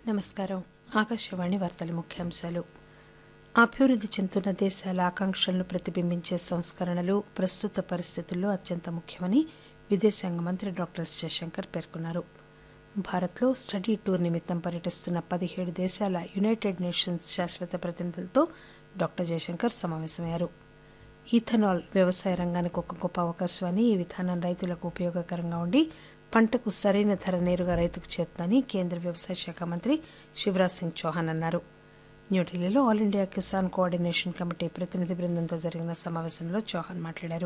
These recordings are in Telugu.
నమస్కారం ఆకాశవాణి వార్తల ముఖ్యాంశాలు అభివృద్ధి చెందుతున్న దేశాల ఆకాంక్షలను ప్రతిబింబించే సంస్కరణలు ప్రస్తుత పరిస్థితుల్లో అత్యంత ముఖ్యమని విదేశాంగ మంత్రి డాక్టర్ ఎస్ జయశంకర్ పేర్కొన్నారు భారత్లో స్టడీ టూర్ నిమిత్తం పర్యటిస్తున్న పదిహేడు దేశాల యునైటెడ్ నేషన్స్ శాశ్వత ప్రతినిధులతో డాక్టర్ జయశంకర్ సమావేశమయ్యారు ఈథనాల్ వ్యవసాయ రంగానికి ఒక గొప్ప అవకాశం అని ఈ విధానం రైతులకు ఉపయోగకరంగా ఉండి పంటకు సరైన ధర నేరుగా రైతుకు చేరుతుందని కేంద్ర వ్యవసాయ శాఖ మంత్రి శివరాజ్ సింగ్ చౌహాన్ అన్నారు న్యూఢిల్లీలో all India Kisan coordination committee ప్రతినిధి బృందంతో జరిగిన సమావేశంలో చౌహాన్ మాట్లాడారు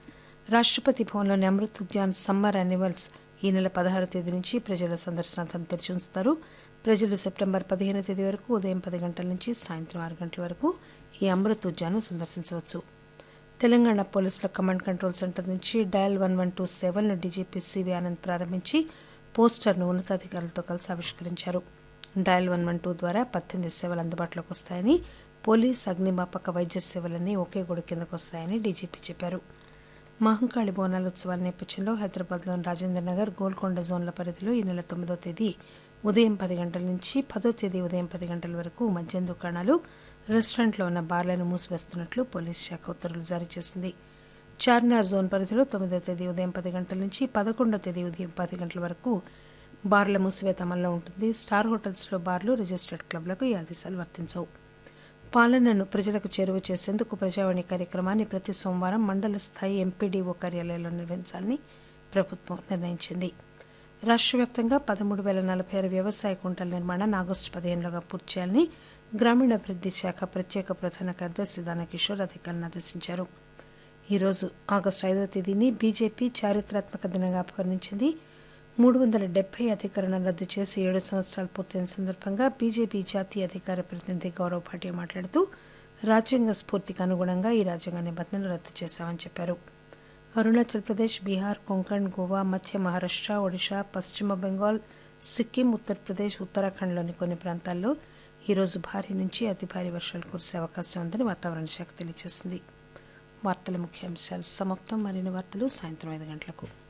రాష్టపతి భవన్లోని అమృత్ ఉద్యాన్ సమ్మర్ యానివల్స్ ఈ నెల పదహారు తేదీ నుంచి ప్రజల సందర్శనార్థం తెరిచి ఉంచుతారు ప్రజలు సెప్టెంబర్ పదిహేను తేదీ వరకు ఉదయం పది గంటల నుంచి సాయంత్రం ఆరు గంటల వరకు ఈ అమృత్ ఉద్యాన్ను సందర్శించవచ్చు తెలంగాణ పోలీసుల కమాండ్ కంట్రోల్ సెంటర్ నుంచి dial one one two seven DGP CV Anand ప్రారంభించి పోస్టర్ను ఉన్నతాధికారులతో కలిసి ఆవిష్కరించారు డయల్ వన్ వన్ టూ ద్వారా పద్దెనిమిది సేవలు అందుబాటులోకి వస్తాయని పోలీస్ అగ్నిమాపక వైద్య సేవలన్నీ ఒకే గొడు కిందకు వస్తాయని డీజీపీ చెప్పారు మహంకాళి బోనాల ఉత్సవాల నేపథ్యంలో హైదరాబాద్లోని రాజేంద్ర నగర్ గోల్కొండ జోన్ల పరిధిలో ఈ నెల తొమ్మిదో తేదీ ఉదయం పది గంటల నుంచి పదో తేదీ ఉదయం పది గంటల వరకు మద్యం దుకాణాలు రెస్టారెంట్లో ఉన్న బార్లను మూసివేస్తున్నట్లు పోలీస్ శాఖ ఉత్తర్వులు జారీ చేసింది చార్మినార్ జోన్ పరిధిలో తొమ్మిదో తేదీ ఉదయం పది గంటల నుంచి పదకొండో తేదీ ఉదయం పది గంటల వరకు బార్ల మూసివేత అమల్లో ఉంటుంది స్టార్ హోటల్స్లో బార్లు రిజిస్టర్డ్ క్లబ్లకు ఈ ఆదేశాలు వర్తించవు పాలనను ప్రజలకు చేరువ చేసేందుకు ప్రజావాణి కార్యక్రమాన్ని ప్రతి సోమవారం మండల స్థాయి ఎంపీడీఓ కార్యాలయంలో నిర్వహించాలని ప్రభుత్వం నిర్ణయించింది రాష్ట్ర వ్యాప్తంగా పదమూడు వేల నలభై ఆరు వ్యవసాయ కుంటల నిర్మాణాన్ని ఆగస్టు పదిహేనులోగా పూర్తి చేయాలని గ్రామీణాభివృద్ధి శాఖ ప్రత్యేక ప్రధాన కార్యదర్శి దానకిషోర్ అధికారులను ఆదేశించారు ఈరోజు ఆగస్టు ఐదవ తేదీని బీజేపీ చారిత్రాత్మక దినంగా అభివర్ణించింది మూడు వందల డెబ్బై అధికరణను రద్దు చేసి ఏడు సంవత్సరాలు పూర్తయిన సందర్భంగా బీజేపీ జాతీయ అధికార ప్రతినిధి గౌరవ్ భాటియా మాట్లాడుతూ రాజ్యాంగ స్ఫూర్తికి అనుగుణంగా ఈ రాజ్యాంగ నిబంధనలు రద్దు చేశామని చెప్పారు అరుణాచల్ ప్రదేశ్ బీహార్ కొంకణ్ గోవా మధ్య మహారాష్ట్ర ఒడిషా పశ్చిమ బెంగాల్ సిక్కిం ఉత్తరప్రదేశ్ ఉత్తరాఖండ్లోని కొన్ని ప్రాంతాల్లో ఈరోజు భారీ నుంచి అతి భారీ వర్షాలు కురిసే అవకాశం ఉందని వాతావరణ శాఖ తెలియజేసింది వార్తల ముఖ్యాంశాలు సమాప్తం మరిన్ని వార్తలు సాయంత్రం ఐదు గంటలకు